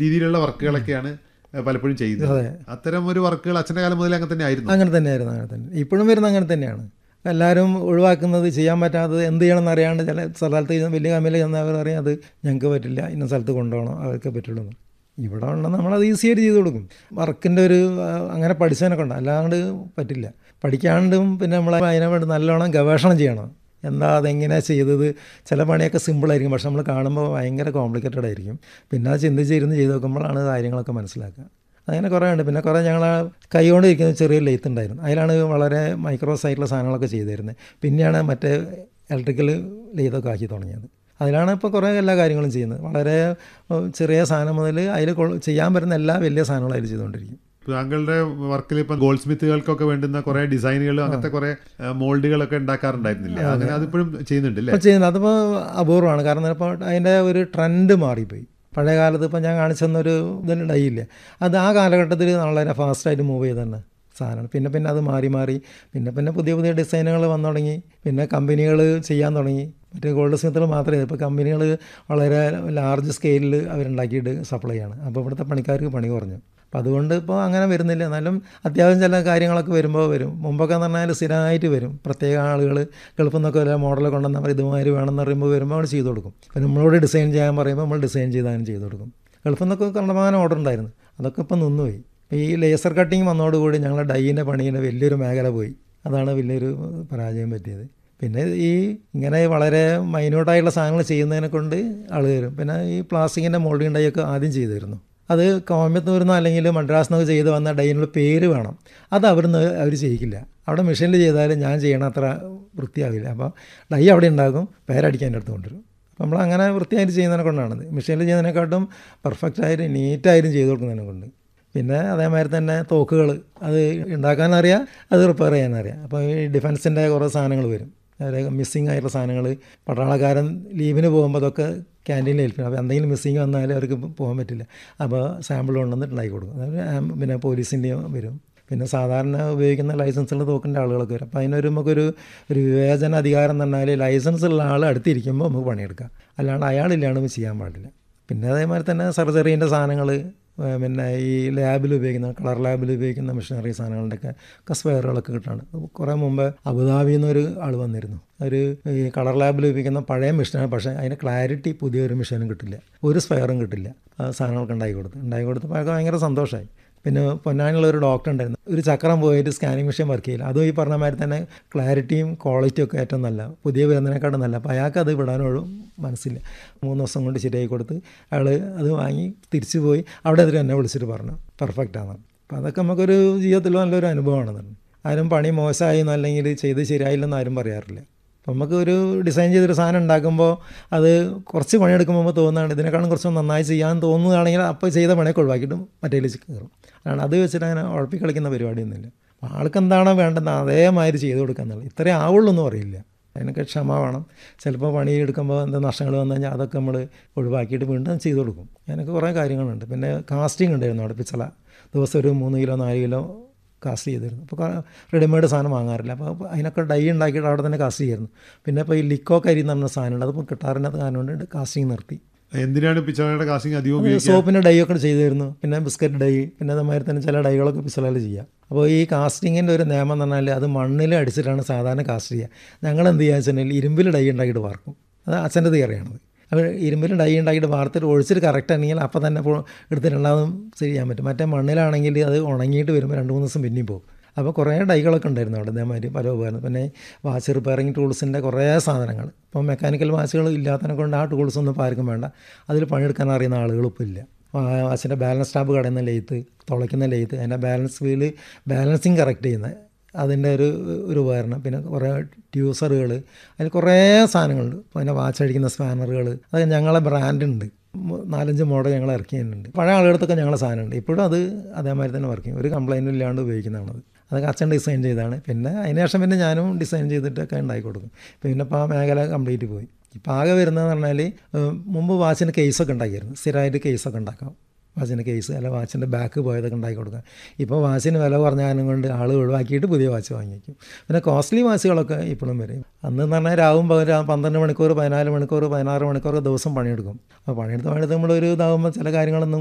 രീതിയിലുള്ള വർക്കുകളൊക്കെയാണ് ഏഹ്, പലപ്പോഴും ചെയ്യുന്നത് അതെ. അത്തരം ഒരു വർക്കുകൾ അച്ഛൻ്റെ കാലം മുതലേ അങ്ങനെ തന്നെ ആയിരുന്നു അങ്ങനെ തന്നെയായിരുന്നു അങ്ങനെ തന്നെ ഇപ്പോഴും വരുന്ന അങ്ങനെ തന്നെയാണ് എല്ലാവരും ഒഴിവാക്കുന്നത് ചെയ്യാൻ പറ്റാത്തത് എന്ത് ചെയ്യണം എന്നറിയാണ്ട് ചില സ്ഥലത്ത് ചെന്ന് വലിയ കമ്പനിയിൽ ചെന്നവർ പറയും അത് ഞങ്ങൾക്ക് പറ്റില്ല ഇന്ന സ്ഥലത്ത് കൊണ്ടുപോകണം അവർക്ക് പറ്റുള്ളൂ എന്ന്. ഇവിടെ ഉണ്ടെന്ന് നമ്മളത് ഈസി ആയിട്ട് ചെയ്ത് കൊടുക്കും വർക്കിൻ്റെ ഒരു ആ, അങ്ങനെ പഠിച്ചതിനൊക്കെ ഉണ്ട് അല്ലാണ്ട് പറ്റില്ല പഠിക്കാണ്ടും പിന്നെ നമ്മൾ അതിനെ വേണ്ടി നല്ലോണം ഗവേഷണം ചെയ്യണം എന്താ അതെങ്ങനെയാണ് ചെയ്തത് ചില പണിയൊക്കെ സിമ്പിളായിരിക്കും പക്ഷെ നമ്മൾ കാണുമ്പോൾ ഭയങ്കര കോംപ്ലിക്കേറ്റഡ് ആയിരിക്കും പിന്നെ അത് ചിന്തിച്ചിരുന്ന് ചെയ്ത് നോക്കുമ്പോഴാണ് കാര്യങ്ങളൊക്കെ മനസ്സിലാക്കുക അങ്ങനെ കുറേ ഉണ്ട് പിന്നെ കുറേ ഞങ്ങൾ കൈ കൊണ്ട് ഇരിക്കുന്ന ചെറിയ ലെയ്ത്ത് ഉണ്ടായിരുന്നു അതിലാണ് വളരെ മൈക്രോസ് ആയിട്ടുള്ള സാധനങ്ങളൊക്കെ ചെയ്തു തരുന്നത് പിന്നെയാണ് മറ്റേ ഇലക്ട്രിക്കൽ ലെയ്തൊക്കെ ആക്കി തുടങ്ങിയത് അതിലാണ് ഇപ്പോൾ കുറേ എല്ലാ കാര്യങ്ങളും ചെയ്യുന്നത് വളരെ ഏഹ്, ചെറിയ സാധനം മുതൽ അതിൽ ചെയ്യാൻ പറ്റുന്ന എല്ലാ വലിയ സാധനങ്ങളും അതിൽ ചെയ്തുകൊണ്ടിരിക്കും താങ്കളുടെ വർക്കിൽ ഇപ്പം ഗോൾഡ് സ്മിത്തുകൾക്കൊക്കെ വേണ്ടുന്ന കുറെ ഡിസൈനുകൾ അങ്ങനത്തെ കുറെ മോൾഡുകളൊക്കെ ഉണ്ടാക്കാറുണ്ടായിരുന്നില്ല അങ്ങനെ അതിപ്പോഴും ചെയ്യുന്നുണ്ട് അല്ലേ ഇപ്പോൾ ചെയ്യുന്നത് അതിപ്പോൾ അപൂർവമാണ് കാരണം ഇപ്പോൾ അതിൻ്റെ ഒരു ട്രെൻഡ് മാറിപ്പോയി പഴയ കാലത്ത് ഇപ്പോൾ ഞാൻ കാണിച്ചു തന്നൊരു ഇതിന് ഡൈ ഇല്ലേ അത് ആ കാലഘട്ടത്തിൽ വളരെ ഫാസ്റ്റായിട്ട് മൂവ് ചെയ്ത് തന്നെ സാധനമാണ് പിന്നെ പിന്നെ അത് മാറി മാറി പിന്നെ പിന്നെ പുതിയ പുതിയ ഡിസൈനുകൾ വന്നു തുടങ്ങി പിന്നെ കമ്പനികൾ ചെയ്യാൻ തുടങ്ങി മറ്റേ ഗോൾഡ് സ്മിത്തുകൾ മാത്രമേ ഇപ്പോൾ കമ്പനികൾ വളരെ ലാർജ് സ്കെയിലിൽ അവരുണ്ടാക്കിയിട്ട് സപ്ലൈ ആണ് അപ്പോൾ ഇവിടുത്തെ പണിക്കാർക്ക് പണി കുറഞ്ഞു അപ്പം അതുകൊണ്ട് ഇപ്പോൾ അങ്ങനെ വരുന്നില്ല എന്നാലും അത്യാവശ്യം ചില കാര്യങ്ങളൊക്കെ വരുമ്പോൾ വരും മുമ്പൊക്കെ എന്ന് പറഞ്ഞാൽ സ്ഥിരമായിട്ട് വരും പ്രത്യേക ആളുകൾ ഗൾഫിൽ നിന്നൊക്കെ വല്ല മോഡൽ കൊണ്ടുവന്നാൽ ഇതുമാതിരി വേണമെന്ന് പറയുമ്പോൾ വരുമ്പോൾ അവർ ചെയ്ത് കൊടുക്കും പിന്നെ നമ്മളോട് ഡിസൈൻ ചെയ്യാൻ പറയുമ്പോൾ നമ്മൾ ഡിസൈൻ ചെയ്താലും ചെയ്ത് കൊടുക്കും ഗൾഫിൽ നിന്നൊക്കെ കണ്ടമാനം ഓർഡർ ഉണ്ടായിരുന്നു അതൊക്കെ ഇപ്പോൾ നിന്നുപോയി ഈ ലേസർ കട്ടിങ് വന്നതോടുകൂടി ഞങ്ങളുടെ ഡൈയിൻ്റെ പണീൻ്റെ വലിയൊരു മേഖല പോയി അതാണ് വലിയൊരു പരാജയം പറ്റിയത് പിന്നെ ഈ ഇങ്ങനെ വളരെ മൈന്യൂട്ടായിട്ടുള്ള സാധനങ്ങൾ ചെയ്യുന്നതിനെ കൊണ്ട് ആൾ വരും പിന്നെ ഈ പ്ലാസ്റ്റിക്കിൻ്റെ മോൾഡിങ് ഡൈ ഒക്കെ ആദ്യം ചെയ്തു തരുന്നു അത് കോയമ്പത്തൂരിൽ നിന്നോ അല്ലെങ്കിൽ മദ്രാസിൽ നിന്നോ ചെയ്ത് വന്ന ഡൈനുള്ള പേര് വേണം അത് അവിടുന്ന് അവർ ചെയ്യിക്കില്ല അവിടെ മെഷീനിൽ ചെയ്താൽ ഞാൻ ചെയ്യണ അത്ര വൃത്തിയാവില്ല അപ്പോൾ ഡൈ അവിടെ ഉണ്ടാകും പേരടിക്കാൻ എൻ്റെ അടുത്ത് കൊണ്ടുവരും അപ്പോൾ നമ്മൾ അങ്ങനെ വൃത്തിയായിട്ട് ചെയ്യുന്നതിനെ കൊണ്ടാണത് മെഷീനിൽ ചെയ്യുന്നതിനെക്കാട്ടും പെർഫെക്റ്റായിട്ട് നീറ്റായിട്ടും ചെയ്ത് കൊടുക്കുന്നതിനെ കൊണ്ട് പിന്നെ അതേമാതിരി തന്നെ തോക്കുകൾ അത് ഉണ്ടാക്കാനറിയാം അത് റിപ്പയർ ചെയ്യാനറിയാം അപ്പോൾ ഈ ഡിഫൻസിൻ്റെ കുറേ സാധനങ്ങൾ വരും അതായത് മിസ്സിങ് ആയിട്ടുള്ള സാധനങ്ങൾ പട്ടാളക്കാരൻ ലീവിന് പോകുമ്പോൾ അതൊക്കെ ക്യാൻറ്റീനിൽ ഏൽപ്പിക്കും അപ്പോൾ എന്തെങ്കിലും മിസ്സിങ് വന്നാൽ അവർക്ക് പോകാൻ പറ്റില്ല അപ്പോൾ സാമ്പിൾ കൊണ്ടുവന്നിട്ട് ഉണ്ടാക്കി കൊടുക്കും അതായത് ആം- പിന്നെ പോലീസിൻ്റെയും വരും പിന്നെ സാധാരണ ഉപയോഗിക്കുന്ന ലൈസൻസുള്ള തോക്കിൻ്റെ ആളുകളൊക്കെ വരും അപ്പോൾ അതിനൊരു നമുക്കൊരു ഒരു വിവേചന അധികാരം എന്ന് പറഞ്ഞാൽ ലൈസൻസ് ഉള്ള ആൾ അടുത്തിരിക്കുമ്പോൾ നമുക്ക് പണിയെടുക്കാം അല്ലാണ്ട് അയാളില്ലാണ്ട് നമുക്ക് ചെയ്യാൻ പാടില്ല പിന്നെ അതേമാതിരി തന്നെ സർജറീൻ്റെ സാധനങ്ങൾ പിന്നെ ഈ ലാബിൽ ഉപയോഗിക്കുന്ന കളർ ലാബിൽ ഉപയോഗിക്കുന്ന മെഷീനറി സാധനങ്ങളുടെയൊക്കെ ഒക്കെ സ്പെയറുകളൊക്കെ കിട്ടാണ് കുറേ മുമ്പ് അബുദാബിയിൽ നിന്നൊരു ആൾ വന്നിരുന്നു ഒരു ഈ കളർ ലാബിൽ ഉപയോഗിക്കുന്ന പഴയ മെഷീനാണ് പക്ഷേ അതിൻ്റെ ക്ലാരിറ്റി പുതിയൊരു മെഷീനും കിട്ടില്ല ഒരു സ്പെയറും കിട്ടില്ല ആ സാധനങ്ങൾക്ക് ഉണ്ടാക്കി കൊടുത്തു ഉണ്ടാക്കി കൊടുത്തപ്പോൾ അയാൾക്ക് ഭയങ്കര സന്തോഷമായി പിന്നെ പൊന്നാനുള്ള ഒരു ഡോക്ടർ ഉണ്ടായിരുന്നു ഒരു ചക്രം പോയിട്ട് സ്കാനിങ് മെഷീൻ വർക്ക് ചെയ്യില്ല അതും ഈ പറഞ്ഞ മാതിരി തന്നെ ക്ലാരിറ്റിയും ക്വാളിറ്റിയും ഒക്കെ ഏറ്റവും നല്ല പുതിയ വരുന്നതിനെക്കാട്ടും നല്ല അപ്പോൾ അയാൾക്ക് അത് വിടാനൊരു മനസ്സില്ല മൂന്ന് ദിവസം കൊണ്ട് ശരിയായി കൊടുത്ത് അയാൾ അത് വാങ്ങി തിരിച്ചു പോയി അവിടെ അതിൽ എന്നെ വിളിച്ചിട്ട് പറഞ്ഞു പെർഫെക്റ്റ് ആണ് അപ്പോൾ അതൊക്കെ നമുക്കൊരു ജീവിതത്തിൽ നല്ലൊരു അനുഭവമാണ് ആരും പണി മോശമായി എന്നല്ലെങ്കിൽ ചെയ്ത് ശരിയായില്ലെന്ന് ആരും പറയാറില്ല അപ്പം നമുക്ക് ഒരു ഡിസൈൻ ചെയ്തൊരു സാധനം ഉണ്ടാക്കുമ്പോൾ അത് കുറച്ച് പണിയെടുക്കുമ്പോൾ തോന്നുകയാണ് ഇതിനേക്കാളും കുറച്ച് നന്നായി ചെയ്യാൻ തോന്നുകയാണെങ്കിൽ അപ്പോൾ ചെയ്ത പണിയൊക്കെ ഒഴിവാക്കിയിട്ട് മറ്റേതിൽ കയറും അതാണ് അത് വെച്ചിട്ട് അങ്ങനെ ഉഴപ്പി കളിക്കുന്ന പരിപാടിയൊന്നുമില്ല അപ്പോൾ ആൾക്ക് എന്താണോ വേണ്ടത് അതേമാതിരി ചെയ്ത് കൊടുക്കുക എന്നുള്ളത് ഇത്രേ ആവുള്ളൂ എന്ന് പറയില്ല അതിനൊക്കെ ക്ഷമ വേണം ചിലപ്പോൾ പണി എടുക്കുമ്പോൾ എന്താ നഷ്ടങ്ങൾ വന്നു കഴിഞ്ഞാൽ അതൊക്കെ നമ്മൾ ഒഴിവാക്കിയിട്ട് വീണ്ടും ചെയ്ത് കൊടുക്കും അതിനൊക്കെ കുറേ കാര്യങ്ങളുണ്ട് പിന്നെ കാസ്റ്റിംഗ് ഉണ്ടായിരുന്നു അവിടെ പിച്ചള ദിവസം ഒരു മൂന്ന് കിലോ നാല് കിലോ കാസ്റ്റ് ചെയ്തിരുന്നു അപ്പോൾ റെഡിമെയ്ഡ് സാധനം വാങ്ങാറില്ല അപ്പോൾ അതിനൊക്കെ ഡൈ ഉണ്ടാക്കിയിട്ട് അവിടെ തന്നെ കാസ്റ്റ് ചെയ്യായിരുന്നു പിന്നെ ഇപ്പോൾ ഈ ലിക്കോ കരി എന്ന് പറഞ്ഞ സാധനമുണ്ട് അതിപ്പോൾ കിട്ടാറിനകത്ത് കാരണം കൊണ്ട് കാസ്റ്റിംഗ് നിർത്തി എന്തിനാണ് പിച്ചളയുടെ കാസ്റ്റിംഗ് അധികം ഉപയോഗിക്കുക സോപ്പിൻ്റെ ഡൈ ഒക്കെ ചെയ്തു തരുന്നു പിന്നെ ബിസ്ക്കറ്റ് ഡൈ പിന്നെ അതേമാതിരി തന്നെ ചില ഡൈകളൊക്കെ പിസലാൽ ചെയ്യാം അപ്പോൾ ഈ കാസ്റ്റിങ്ങിൻ്റെ ഒരു നിയമം എന്ന് പറഞ്ഞാൽ അത് മണ്ണിൽ അടിച്ചിട്ടാണ് സാധാരണ കാസ്റ്റ് ചെയ്യുക ഞങ്ങൾ എന്ത് ചെയ്യുക വെച്ചിട്ടുണ്ടെങ്കിൽ ഇരുമ്പിൽ ഡൈ ഉണ്ടാക്കിയിട്ട് വാർക്കും അത് അച്ഛൻ്റെ തിയറിയാണത് അപ്പോൾ ഇരുമ്പിൽ ഡൈ ഉണ്ടാക്കിയിട്ട് വാർത്തിട്ട് ഒഴിച്ചിട്ട് കറക്റ്റ് ആണെങ്കിൽ അപ്പോൾ തന്നെ ഇപ്പോൾ എടുത്തിട്ട് രണ്ടാമതും ചെയ്യാൻ പറ്റും മറ്റേ മണ്ണിലാണെങ്കിൽ അത് ഉണങ്ങിയിട്ട് വരുമ്പോൾ രണ്ട് മൂന്ന് ദിവസം പിന്നെയും പോകും അപ്പോൾ കുറേ ഡൈകളൊക്കെ ഉണ്ടായിരുന്നു അവിടെ ഇതേമാതിരി പല ഉപകരണം പിന്നെ വാച്ച് റിപ്പയറിങ് ടൂൾസിൻ്റെ കുറേ സാധനങ്ങൾ ഇപ്പോൾ മെക്കാനിക്കൽ വാച്ചുകൾ ഇല്ലാത്തതിനെ കൊണ്ട് ആ ടൂൾസ് ഒന്നും ഇപ്പോൾ ആർക്കും വേണ്ട അതിൽ പണിയെടുക്കാൻ അറിയുന്ന ആളുകൾ ഇപ്പോൾ ഇല്ല വാച്ചിൻ്റെ ബാലൻസ് ടാപ്പ് കടയുന്ന ലെയ്ത്ത് തുളയ്ക്കുന്ന ലെയ്ത്ത് അതിൻ്റെ ബാലൻസ് വീല് ബാലൻസിങ് കറക്റ്റ് ചെയ്യുന്നത് അതിൻ്റെ ഒരു ഒരു ഉപകരണം പിന്നെ കുറേ ട്യൂസറുകൾ അതിൽ കുറേ സാധനങ്ങളുണ്ട് പിന്നെ വാച്ച് അടിക്കുന്ന സ്പാനറുകൾ അത് ഞങ്ങളെ ബ്രാൻഡുണ്ട് മു- നാലഞ്ച് മോഡൽ ഞങ്ങൾ ഇറക്കിയിട്ടുണ്ട് പഴയ ആളുകൾക്കൊക്കെ ഞങ്ങളെ സാധനമുണ്ട് ഇപ്പോഴും അത് അതേമാതിരി തന്നെ വർക്ക് ചെയ്യും ഒരു കംപ്ലൈൻറ്റും ഇല്ലാണ്ട് ഉപയോഗിക്കുന്നതാണത് അതൊക്കെ അച്ഛൻ ഡിസൈൻ ചെയ്താണ് പിന്നെ അതിന് ശേഷം പിന്നെ ഞാനും ഡിസൈൻ ചെയ്തിട്ടൊക്കെ ഉണ്ടാക്കി കൊടുക്കും പിന്നെ ഇപ്പോൾ ആ മേഖല കംപ്ലീറ്റ് പോയി ഇപ്പോൾ ആകെ വരുന്നതെന്ന് പറഞ്ഞാൽ ഏഹ്, മുമ്പ് വാച്ചിന് കേസൊക്കെ ഉണ്ടാക്കിയിരുന്നു സ്ഥിരമായിട്ട് കേസൊക്കെ ഉണ്ടാക്കാം വാച്ചിൻ്റെ കേസ് അല്ല വാച്ചിൻ്റെ ബാക്ക് പോയതൊക്കെ ഉണ്ടാക്കി കൊടുക്കാം ഇപ്പോൾ വാച്ചിന് വില കുറഞ്ഞ കാരണം കൊണ്ട് ആൾ ഒഴിവാക്കിയിട്ട് പുതിയ വാച്ച് വാങ്ങിക്കും പിന്നെ കോസ്റ്റ്ലി വാച്ചുകളൊക്കെ ഇപ്പോഴും വരും അന്ന് എന്ന് പറഞ്ഞാൽ രാവും പകരം പന്ത്രണ്ട് മണിക്കൂർ പതിനാല് മണിക്കൂർ പതിനാറ് മണിക്കൂർ ദിവസം പണിയെടുക്കും അപ്പോൾ പണിയെടുത്ത് പണിയെടുത്ത് നമ്മളൊരു ഇതാകുമ്പോൾ ചില കാര്യങ്ങളൊന്നും